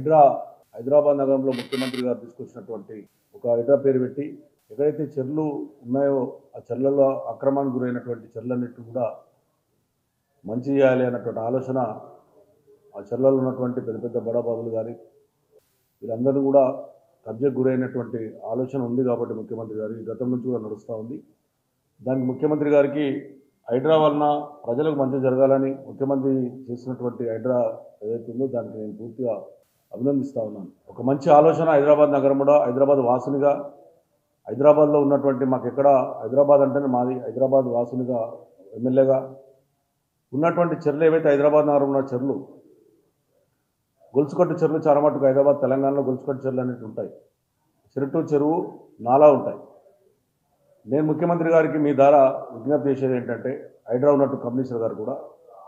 హైడ్రా హైదరాబాద్ నగరంలో ముఖ్యమంత్రి గారు తీసుకొచ్చినటువంటి ఒక హైడ్రా పేరు పెట్టి ఎక్కడైతే చెర్లు ఉన్నాయో ఆ చెర్లలో అక్రమానికి గురైనటువంటి చెర్లన్నిటి కూడా మంచి చేయాలి అన్నటువంటి ఆలోచన ఆ చెర్లలో ఉన్నటువంటి పెద్ద పెద్ద బడాబాబులు కానీ వీళ్ళందరూ కూడా కబ్జకు గురైనటువంటి ఆలోచన ఉంది కాబట్టి ముఖ్యమంత్రి గారు ఈ గతం నుంచి కూడా నడుస్తూ ఉంది దానికి ముఖ్యమంత్రి గారికి హైడ్రా వలన ప్రజలకు మంచి జరగాలని ముఖ్యమంత్రి చేసినటువంటి హైడ్రా ఏదైతే ఉందో దానికి నేను పూర్తిగా అభినందిస్తూ ఉన్నాను ఒక మంచి ఆలోచన హైదరాబాద్ నగరం కూడా హైదరాబాద్ వాసునిగా హైదరాబాద్లో ఉన్నటువంటి మాకు ఎక్కడ హైదరాబాద్ అంటేనే మాది హైదరాబాద్ వాసునిగా ఎమ్మెల్యేగా ఉన్నటువంటి చెర్లు ఏవైతే హైదరాబాద్ నగరం ఉన్న చెర్లు గొలుసుకట్టు చెరువులు చాలా మటుకు హైదరాబాద్ తెలంగాణలో గొలుసుకట్టు చెరువులు అనేవి ఉంటాయి చెరుటు చెరువు నాలా ఉంటాయి నేను ముఖ్యమంత్రి గారికి మీ ద్వారా విజ్ఞప్తి చేసేది ఏంటంటే హైడ్రా ఉన్నట్టు కమిషనర్ గారు కూడా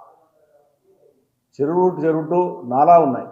చెరువు చెరుటు నాలా ఉన్నాయి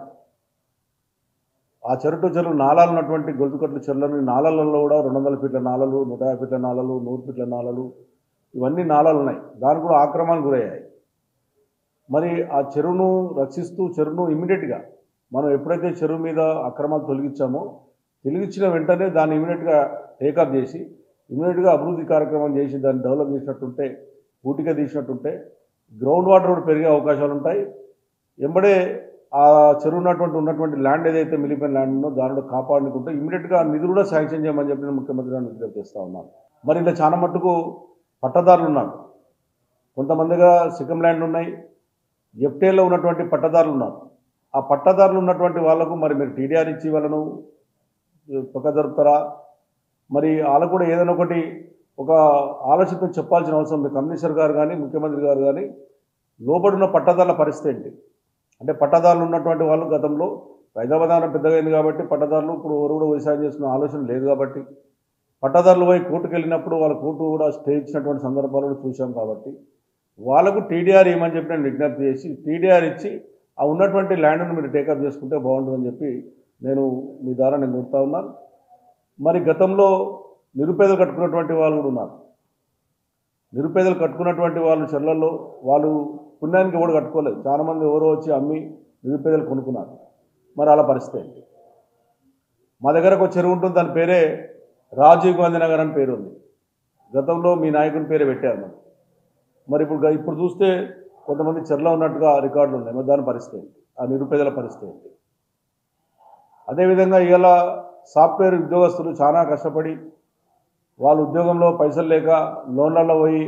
ఆ చెరుటు చెరువు నాలాలు ఉన్నటువంటి గొలుసుకట్ల చెరువులని నాలలలో కూడా రెండు వందల ఫీట్ల నాలలు నూట యాభై ఫీట్ల నాలలు నూరు ఫీట్ల నాలలు ఇవన్నీ నాలాలు ఉన్నాయి దానికి కూడా ఆక్రమణకు గురయ్యాయి మరి ఆ చెరువును రక్షిస్తూ చెరువును ఇమ్మీడియట్గా మనం ఎప్పుడైతే చెరువు మీద అక్రమాలు తొలగించామో తొలగించిన వెంటనే దాన్ని ఇమీడియట్గా టేకప్ చేసి ఇమీడియట్గా అభివృద్ధి కార్యక్రమం చేసి దాన్ని డెవలప్ చేసినట్టుంటే పూటిగా తీసినట్టుంటే గ్రౌండ్ వాటర్ కూడా పెరిగే అవకాశాలు ఉంటాయి ఎంబడే ఆ చెరువు ఉన్నటువంటి ఉన్నటువంటి ల్యాండ్ ఏదైతే మిలిపోయిన ల్యాండ్ ఉందో దానిలో కాపాడుకుంటే ఇమీడియట్గా నిధులు కూడా శాంక్షన్ చేయమని చెప్పి నేను ముఖ్యమంత్రి గారిని విజ్ఞప్తి చేస్తూ ఉన్నాను మరి ఇలా చాలా మట్టుకు పట్టదారులు ఉన్నారు కొంతమందిగా సికం ల్యాండ్ ఉన్నాయి ఎఫ్టీఏలో ఉన్నటువంటి పట్టదారులు ఉన్నారు ఆ పట్టదారులు ఉన్నటువంటి వాళ్ళకు మరి మీరు టీడీఆర్ ఇచ్చి వాళ్ళను పక్క జరుపుతారా మరి వాళ్ళకు కూడా ఏదైనా ఒకటి ఒక ఆలోచనతో చెప్పాల్సిన అవసరం ఉంది కమిషనర్ గారు కానీ ముఖ్యమంత్రి గారు కానీ లోబడిన పట్టదారుల పరిస్థితి ఏంటి అంటే పట్టదారులు ఉన్నటువంటి వాళ్ళు గతంలో హైదరాబాద్ నగరం పెద్దగా అయింది కాబట్టి పట్టదారులు ఇప్పుడు ఎవరు కూడా వ్యవసాయం చేసుకునే ఆలోచన లేదు కాబట్టి పట్టదారులు పోయి కోర్టుకు వెళ్ళినప్పుడు వాళ్ళ కోర్టు కూడా స్టే ఇచ్చినటువంటి సందర్భాలు కూడా చూసాం కాబట్టి వాళ్ళకు టీడీఆర్ ఇవ్వమని చెప్పి నేను విజ్ఞప్తి చేసి టీడీఆర్ ఇచ్చి ఆ ఉన్నటువంటి ల్యాండ్ను మీరు టేకప్ చేసుకుంటే బాగుంటుందని చెప్పి నేను మీ ద్వారా నేను కొడుతూ ఉన్నాను మరి గతంలో నిరుపేదలు కట్టుకున్నటువంటి వాళ్ళు కూడా ఉన్నారు నిరుపేదలు కట్టుకున్నటువంటి వాళ్ళు చెర్లల్లో వాళ్ళు పుణ్యానికి ఎవడు కట్టుకోలేదు చాలామంది ఎవరో వచ్చి అమ్మి నిరుపేదలు కొనుక్కున్నారు మరి అలా పరిస్థితి ఏంటి మా దగ్గర ఒక చెరువు ఉంటుంది దాని పేరే రాజీవ్ గాంధీ నగర్ అని పేరు ఉంది గతంలో మీ నాయకుని పేరే పెట్టారు మనం మరి ఇప్పుడు గ- ఇప్పుడు చూస్తే కొంతమంది చెర్ల ఉన్నట్టుగా రికార్డులు ఉన్నాయి మరి దాని పరిస్థితి ఏంటి ఆ నిరుపేదల పరిస్థితి ఏంటి అదేవిధంగా ఇవాళ సాఫ్ట్వేర్ ఉద్యోగస్తులు చాలా కష్టపడి వాళ్ళు ఉద్యోగంలో పైసలు లేక లోన్లలో పోయి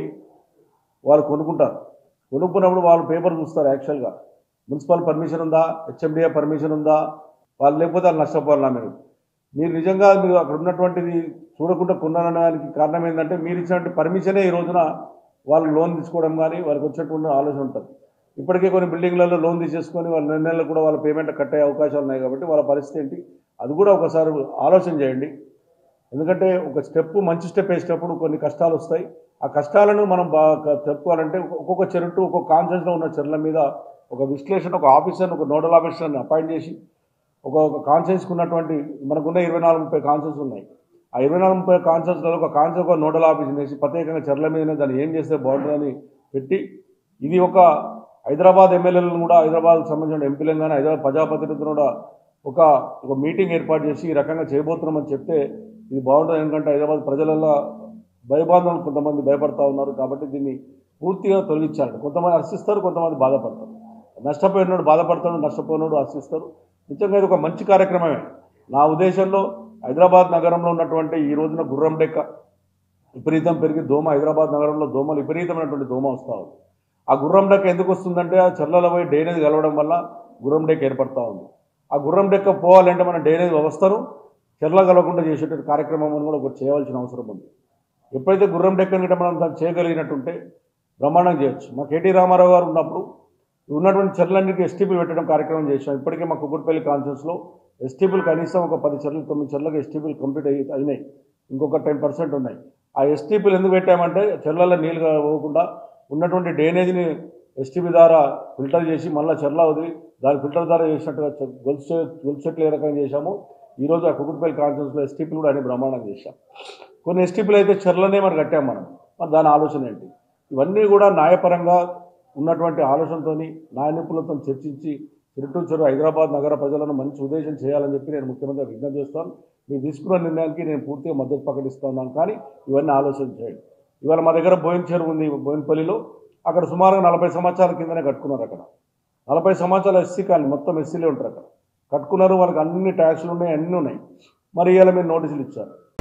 వాళ్ళు కొనుక్కుంటారు కొనుక్కున్నప్పుడు వాళ్ళు పేపర్ చూస్తారు యాక్చువల్గా మున్సిపల్ పర్మిషన్ ఉందా హెచ్ఎండిఏ పర్మిషన్ ఉందా వాళ్ళు లేకపోతే వాళ్ళు నష్టపోవాలి నా మీరు మీరు నిజంగా మీరు అక్కడ ఉన్నటువంటిది చూడకుండా కొన్నారనడానికి కారణం ఏంటంటే మీరు ఇచ్చినటువంటి పర్మిషనే ఈ రోజున వాళ్ళు లోన్ తీసుకోవడం కానీ వాళ్ళకి వచ్చేటువంటి ఆలోచన ఉంటుంది ఇప్పటికే కొన్ని బిల్డింగ్లలో లోన్ తీసేసుకొని వాళ్ళ నెల నెలలు కూడా వాళ్ళ పేమెంట్ కట్టే అవకాశాలు ఉన్నాయి కాబట్టి వాళ్ళ పరిస్థితి ఏంటి అది కూడా ఒకసారి ఆలోచన చేయండి ఎందుకంటే ఒక స్టెప్ మంచి స్టెప్ వేసేటప్పుడు కొన్ని కష్టాలు వస్తాయి ఆ కష్టాలను మనం బాగా చెప్పుకోవాలంటే ఒక్కొక్క చెరుటు ఒక్కొక్క కాన్సెన్స్లో ఉన్న చెరువుల మీద ఒక విశ్లేషణ ఒక ఆఫీసర్ని ఒక నోడల్ ఆఫీసర్ని అపాయింట్ చేసి ఒక ఒక కాన్సెన్స్కి ఉన్నటువంటి మనకున్న ఇరవై నాలుగు ముప్పై కాన్సెన్స్ ఉన్నాయి ఆ ఇరవై నాలుగు ముప్పై కాన్సెన్స్లలో ఒక కాన్సెన్స్ ఒక నోడల్ ఆఫీస్ వేసి ప్రత్యేకంగా చెర్ల మీదనే దాన్ని ఏం చేస్తే బాగుంటుందని పెట్టి ఇది ఒక హైదరాబాద్ ఎమ్మెల్యేలను కూడా హైదరాబాద్కి సంబంధించిన ఎంపీలను కానీ హైదరాబాద్ ప్రజాప్రతినిధులను కూడా ఒక ఒక మీటింగ్ ఏర్పాటు చేసి ఈ రకంగా చేయబోతున్నామని చెప్తే ఇది బాగుంటుంది ఎందుకంటే హైదరాబాద్ ప్రజలలో భయబాధలు కొంతమంది భయపడతా ఉన్నారు కాబట్టి దీన్ని పూర్తిగా తొలగించాలి కొంతమంది హర్షిస్తారు కొంతమంది బాధపడతారు నష్టపోయినోడు బాధపడతాడు నష్టపోయినోడు హర్షిస్తారు నిజంగా ఇది ఒక మంచి కార్యక్రమమే నా ఉద్దేశంలో హైదరాబాద్ నగరంలో ఉన్నటువంటి ఈ రోజున గుర్రం డెక్క విపరీతం పెరిగి దోమ హైదరాబాద్ నగరంలో దోమలు విపరీతమైనటువంటి దోమ వస్తూ ఉంది ఆ గుర్రం డెక్క ఎందుకు వస్తుందంటే ఆ చెర్లలో పోయి డ్రైనేజ్ కలవడం వల్ల గుర్రం డెక్క ఏర్పడతా ఉంది ఆ గుర్రం డెక్క పోవాలంటే మన డ్రైనేజ్ వ్యవస్థను చెర్ల కలవకుండా చేసేటువంటి కార్యక్రమం కూడా ఒకటి చేయవలసిన అవసరం ఉంది ఎప్పుడైతే గుర్రం డెక్కని గిట్ట మనం దాన్ని చేయగలిగినట్టుంటే బ్రహ్మాండం చేయొచ్చు మా కేటీ రామారావు గారు ఉన్నప్పుడు ఉన్నటువంటి చెర్లన్నిటికీ ఎస్టీపీ పెట్టడం కార్యక్రమం చేశాం ఇప్పటికే మా కుకుట్పల్లి కాన్ఫరెన్స్లో ఎస్టీపీలు కనీసం ఒక పది చెర్లు తొమ్మిది చెర్లకు ఎస్టీపీలు కంప్లీట్ అయ్యి అయినాయి ఇంకొక టెన్ పర్సెంట్ ఉన్నాయి ఆ ఎస్టీపీలు ఎందుకు పెట్టామంటే చెర్లలో నీళ్ళు పోకుండా ఉన్నటువంటి డ్రైనేజీని ఎస్టీపీ ద్వారా ఫిల్టర్ చేసి మళ్ళీ చెర్ల వదిలి దాని ఫిల్టర్ ద్వారా చేసినట్టుగా చె- గొలుసు చె- గొలుసు చెట్లు ఏ రకంగా చేశామో ఈరోజు ఆ కుకుట్పల్లి కాన్ఫరెన్స్లో ఎస్టీపీలు కూడా అన్ని బ్రహ్మాండం చేశాం కొన్ని ఎస్టీపీలు అయితే చెర్లనే మరి కట్టాం మనం మరి దాని ఆలోచన ఏంటి ఇవన్నీ కూడా న్యాయపరంగా ఉన్నటువంటి ఆలోచనతోని న్యాయ నిపుణులతో చర్చించి చిరుటూరు చెరువు హైదరాబాద్ నగర ప్రజలను మంచి ఉద్దేశం చేయాలని చెప్పి నేను ముఖ్యమంత్రి విజ్ఞప్తి చేస్తాను మీరు తీసుకున్న నిర్ణయానికి నేను పూర్తిగా మద్దతు ప్రకటిస్తున్నాను కానీ ఇవన్నీ ఆలోచన చేయండి ఇవాళ మా దగ్గర బోయిన చెరువు ఉంది బోయినపల్లిలో అక్కడ సుమారుగా నలభై సంవత్సరాల కిందనే కట్టుకున్నారు అక్కడ నలభై సంవత్సరాల ఎస్సీ కాలనీ మొత్తం ఎస్సీలే ఉంటారు అక్కడ కట్టుకున్నారు వాళ్ళకి అన్ని ట్యాక్స్లు ఉన్నాయి అన్నీ ఉన్నాయి మరి ఇవాళ మీరు నోటీసులు ఇచ్చారు